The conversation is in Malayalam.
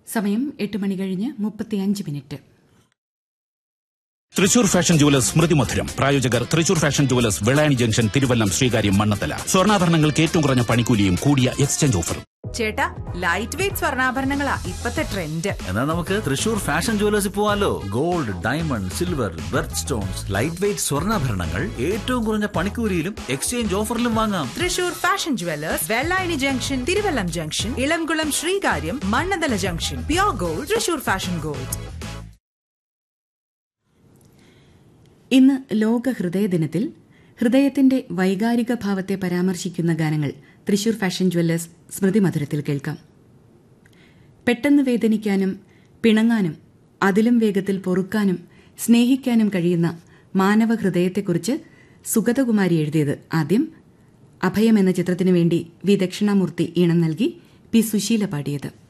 സമയം എട്ട് മണി കഴിഞ്ഞ് മുപ്പത്തിയഞ്ച് minute Thrissur fashion jewellers Smriti Madhuram പ്രായോജകർ Thrissur fashion jewellers Vellayani junction Thiruvallam Sreekaryam Mannanthala സ്വർണ്ണാഭരണങ്ങൾക്ക് ഏറ്റവും കുറഞ്ഞ പണിക്കൂലിയും കൂടിയ എക്സ്ചേഞ്ച് ഓഫറും ചേട്ടാ ലൈറ്റ് വെയിറ്റ് സ്വർണ്ണാഭരണങ്ങളാ ഇപ്പത്തെ ട്രെൻഡ് എന്നാ നമുക്ക് തൃശൂർ ഫാഷൻ ജുവലേഴ്സിൽ പോവാലോ gold diamond silver birth stones light weight സ്വർണ്ണാഭരണങ്ങൾ ഏറ്റവും കുറഞ്ഞ പണിക്കൂലിയിലും എക്സ്ചേഞ്ച് ഓഫറിലും വാങ്ങാം Thrissur fashion jewellers Vellayani junction Thiruvallam junction Ilamkulam Sreekaryam Mannanthala junction pure gold Thrissur fashion gold ഇന്ന് ലോക ഹൃദയ ദിനത്തിൽ ഹൃദയത്തിന്റെ വൈകാരിക ഭാവത്തെ പരാമർശിക്കുന്ന ഗാനങ്ങൾ തൃശൂർ ഫാഷൻ ജ്വല്ലേഴ്സ് സ്മൃതി മധുരത്തിൽ കേൾക്കാം പെട്ടെന്ന് വേദനിക്കാനും പിണങ്ങാനും അതിലും വേഗത്തിൽ പൊറുക്കാനും സ്നേഹിക്കാനും കഴിയുന്ന മാനവ ഹൃദയത്തെക്കുറിച്ച് സുഗതകുമാരി എഴുതിയത് ആദ്യം അഭയം എന്ന ചിത്രത്തിനു വേണ്ടി വി ദക്ഷിണാമൂർത്തി ഈണം നൽകി പി സുശീല പാടിയത്